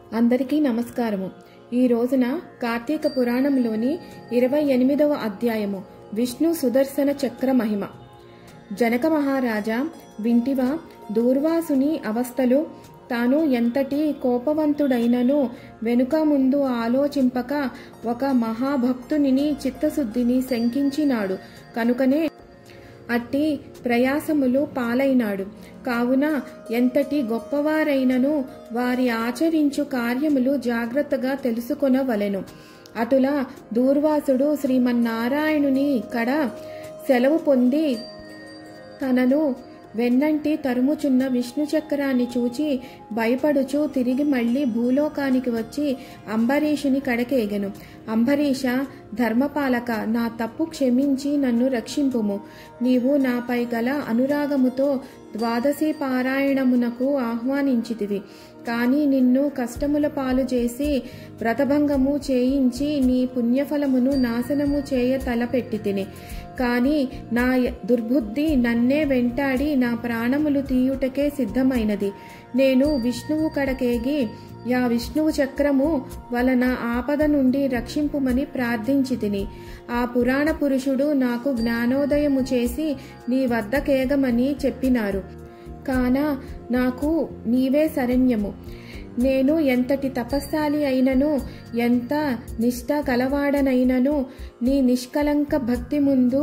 అందరికీ నమస్కారము ఈ రోజున కార్తీక పురాణంలోని ఇరవై ఎనిమిదవ అధ్యాయము విష్ణు సుదర్శన చక్ర మహిమ జనక మహారాజా వింటివా దూర్వాసుని అవస్థలు తాను ఎంతటి కోపవంతుడైనను వెనుక ముందు ఆలోచింపక ఒక మహాభక్తునిని చిత్తశుద్ధిని శంకించినాడు కనుకనే అట్టి ప్రయాసములు పాలైనాడు కావున ఎంతటి గొప్పవారైనను వారి ఆచరించు కార్యములు జాగ్రత్తగా తెలుసుకొనవలెను అటులా దూర్వాసుడు శ్రీమన్నారాయణుని కడ సెలవు పొంది తనను వెన్నంటి తరుముచున్న విష్ణు చక్రాన్ని చూచి భయపడుచు తిరిగి మళ్ళీ భూలోకానికి వచ్చి అంబరీషుని కడకేగెను అంబరీష ధర్మపాలక నా తప్పు క్షమించి నన్ను రక్షింపుము నీవు నాపై గల అనురాగముతో ద్వాదశి పారాయణమునకు ఆహ్వానించితివి కాని నిన్ను కష్టముల పాలు చేసి వ్రతభంగము చేయించి నీ పుణ్యఫలమును నాశనము చేయ తలపెట్టి తిని కాని నా దుర్బుద్ధి నన్నే వెంటాడి నా ప్రాణములు తీయుటకే సిద్ధమైనది నేను విష్ణువు కడకేగి యా విష్ణువు చక్రము వలన ఆపద నుండి రక్షింపుమని ప్రార్థించి తిని ఆ పురాణ పురుషుడు నాకు జ్ఞానోదయము చేసి నీ వద్దకేగమని చెప్పినారు కాన నాకు నీవే శరణ్యము నేను ఎంతటి తపస్సాలి అయినను ఎంత నిష్ఠ కలవాడనైనను నీ నిష్కలంక భక్తి ముందు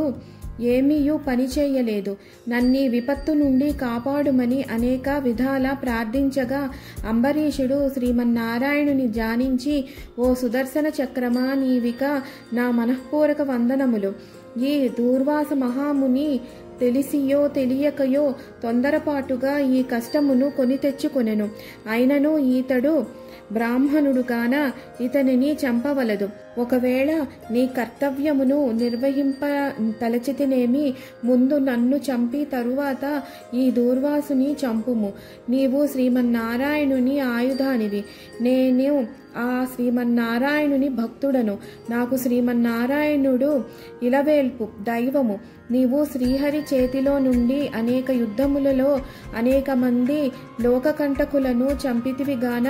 ఏమీయూ పనిచేయలేదు నన్నీ విపత్తు నుండి కాపాడుమని అనేక విధాల ప్రార్థించగా అంబరీషుడు శ్రీమన్నారాయణుని ధ్యానించి ఓ సుదర్శన చక్రమా నీవిక నా మనఃపూర్వక వందనములు ఈ దూర్వాస మహాముని తెలిసియో తెలియకయో తొందరపాటుగా ఈ కష్టమును కొని తెచ్చుకొనెను అయినను ఈతడు బ్రాహ్మణుడుగాన ఇతనిని చంపవలదు ఒకవేళ నీ కర్తవ్యమును నిర్వహింప తలచితినేమి ముందు నన్ను చంపి తరువాత ఈ దూర్వాసుని చంపుము నీవు శ్రీమన్నారాయణుని ఆయుధానివి నేను ఆ శ్రీమన్నారాయణుని భక్తుడను నాకు శ్రీమన్నారాయణుడు ఇలవేల్పు దైవము నీవు శ్రీహరి చేతిలో నుండి అనేక యుద్ధములలో అనేక మంది లోకకంటకులను చంపితివిగాన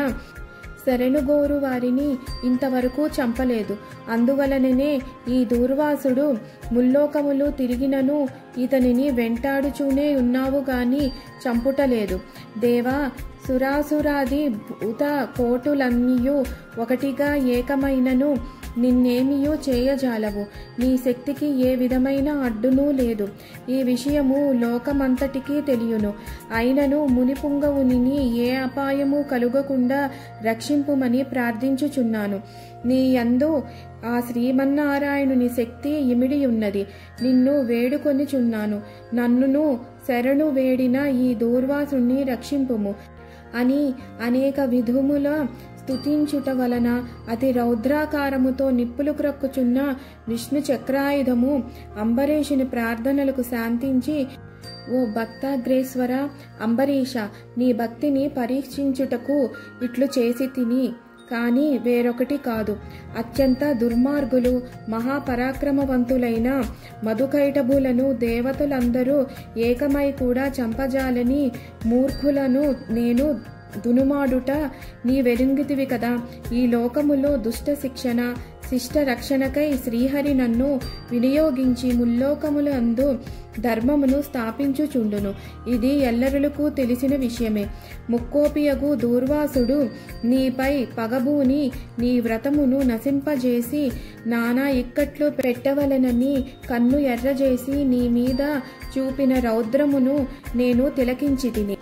శరణుగోరు వారిని ఇంతవరకు చంపలేదు అందువలననే ఈ దూర్వాసుడు ముల్లోకములు తిరిగినను ఇతనిని వెంటాడుచూనే ఉన్నావు గాని చంపుటలేదు దేవా సురాసురాది భూత కోటులన్నీయు ఒకటిగా ఏకమైనను నిన్నేమియో చేయజాలవు నీ శక్తికి ఏ విధమైన అడ్డునూ లేదు ఈ విషయము లోకమంతటికీ తెలియను అయినను మునిపుంగవుని ఏ అపాయము కలుగకుండా రక్షింపుమని ప్రార్థించుచున్నాను నీ యందు ఆ శ్రీమన్నారాయణుని శక్తి ఇమిడి ఉన్నది నిన్ను వేడుకొనిచున్నాను నన్నును శరణు వేడిన ఈ దూర్వాసుని రక్షింపుము అని అనేక విధముల స్తుతించుట వలన అతి రౌద్రాకారముతో నిప్పులు క్రొక్కుచున్న విష్ణు చక్రాయుధము అంబరీషుని ప్రార్థనలకు శాంతించి ఓ భక్తాగ్రేశ్వర అంబరీష నీ భక్తిని పరీక్షించుటకు ఇట్లు చేసి తిని కానీ వేరొకటి కాదు అత్యంత దుర్మార్గులు మహాపరాక్రమవంతులైన మధుకైటభులను దేవతలందరూ ఏకమై కూడా చంపజాలని మూర్ఖులను నేను దునుమాడుట నీ వెరుంగితివి కదా ఈ లోకములో దుష్ట శిక్షణ శిష్ట రక్షణకై శ్రీహరి నన్ను వినియోగించి ముల్లోకముల అందు ధర్మమును స్థాపించుచుండును ఇది ఎల్లరులకు తెలిసిన విషయమే ముక్కోపియగు దూర్వాసుడు నీపై పగబూని నీ వ్రతమును నశింపజేసి నానా ఇక్కట్లు పెట్టవలనని కన్ను ఎర్రజేసి నీ మీద చూపిన రౌద్రమును నేను తిలకించి తిని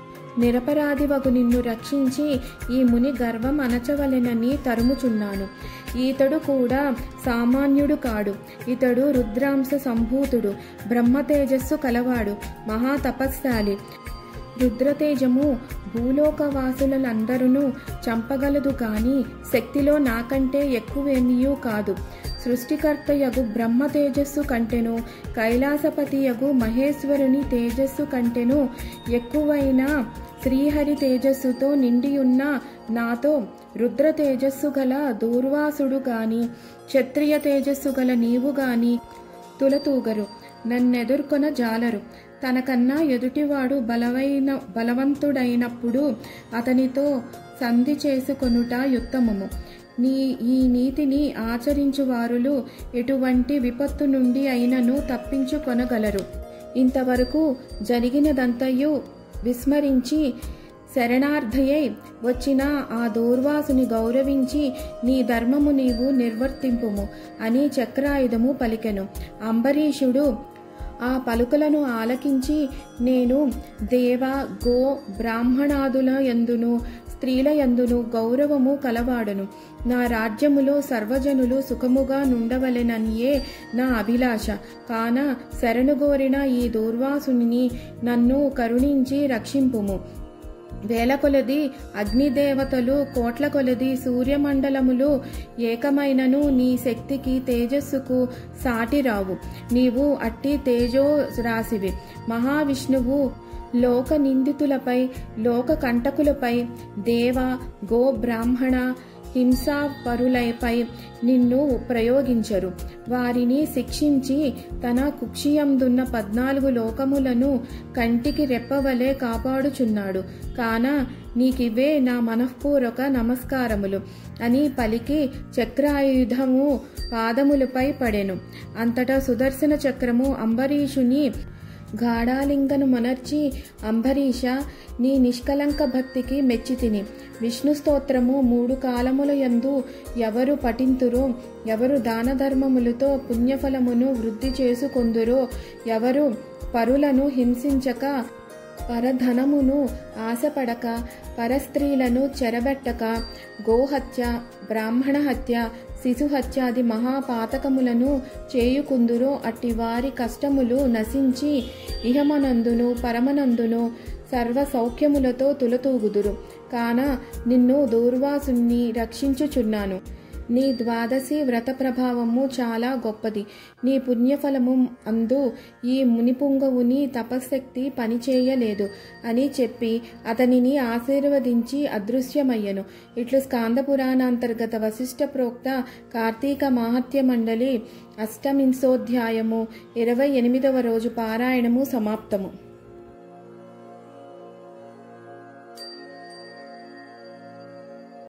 నిరపరాధివగు నిన్ను రక్షించి ఈ ముని గర్వం అనచవలెనని తరుముచున్నాను ఈతడు కూడా సామాన్యుడు కాడు ఇతడు రుద్రాంశ సంభూతుడు బ్రహ్మ తేజస్సు కలవాడు మహాతపస్శాలి రుద్రతేజము భూలోకవాసులందరూ చంపగలదు కాని శక్తిలో నాకంటే ఎక్కువేమీయూ కాదు సృష్టికర్తయగు బ్రహ్మ తేజస్సు కంటెను కైలాసపతియగు మహేశ్వరుని తేజస్సు కంటెను ఎక్కువైన శ్రీహరి తేజస్సుతో నిండియున్న నాతో రుద్ర తేజస్సు గల దూర్వాసుడు గాని క్షత్రియ తేజస్సు గల నీవు గాని తులతూగరు నన్నెదుర్కొన జాలరు తనకన్నా ఎదుటివాడు బలవైన బలవంతుడైనప్పుడు అతనితో సంధి చేసుకొనుట యుత్తమము నీ ఈ నీతిని ఆచరించు వారులు ఎటువంటి విపత్తు నుండి అయినను తప్పించుకొనగలరు ఇంతవరకు జరిగినదంతయు విస్మరించి శరణార్థయై వచ్చిన ఆ దూర్వాసుని గౌరవించి నీ ధర్మము నీవు నిర్వర్తింపుము అని చక్రాయుధము పలికెను అంబరీషుడు ఆ పలుకులను ఆలకించి నేను దేవ గో బ్రాహ్మణాదుల యందును స్త్రీల యందును గౌరవము కలవాడను నా రాజ్యములో సర్వజనులు సుఖముగా నుండవలెననియే నా అభిలాష కాన శరణుగోరిన ఈ దూర్వాసుని నన్ను కరుణించి రక్షింపుము వేల కొలది అగ్నిదేవతలు కోట్ల కొలది సూర్యమండలములు ఏకమైనను నీ శక్తికి తేజస్సుకు సాటిరావు నీవు అట్టి తేజో రాశివి మహావిష్ణువు లోక నిందితులపై లోక కంటకులపై దేవ గో బ్రాహ్మణ హింసా పరులపై నిన్ను ప్రయోగించరు వారిని శిక్షించి తన కుక్షియందున్న పద్నాలుగు లోకములను కంటికి రెప్పవలే కాపాడుచున్నాడు కాన నీకివే నా మనఃపూర్వక నమస్కారములు అని పలికి చక్రాయుధము పాదములపై పడెను అంతటా సుదర్శన చక్రము అంబరీషుని గాఢాలింగను మనర్చి అంబరీష నీ నిష్కలంక భక్తికి మెచ్చితిని విష్ణు స్తోత్రము మూడు కాలముల యందు ఎవరు పఠింతురో ఎవరు దాన ధర్మములతో పుణ్యఫలమును వృద్ధి చేసుకొందురో ఎవరు పరులను హింసించక పరధనమును ఆశపడక పరస్త్రీలను చెరబెట్టక గోహత్య బ్రాహ్మణ హత్య శిశుహత్యాది మహాపాతకములను చేయుకుందురో అట్టి వారి కష్టములు నశించి ఇహమనందును పరమనందును సర్వ సౌఖ్యములతో తులతూగుదురు కాన నిన్ను దూర్వాసుని రక్షించుచున్నాను నీ ద్వాదశి వ్రత ప్రభావము చాలా గొప్పది నీ పుణ్యఫలము అందు ఈ మునిపుంగవుని తపశక్తి పనిచేయలేదు అని చెప్పి అతనిని ఆశీర్వదించి అదృశ్యమయ్యను ఇట్లు స్కాంద పురాణాంతర్గత వశిష్ఠ ప్రోక్త కార్తీక మాహత్య మండలి అష్టమింశోధ్యాయము ఇరవై ఎనిమిదవ రోజు పారాయణము సమాప్తము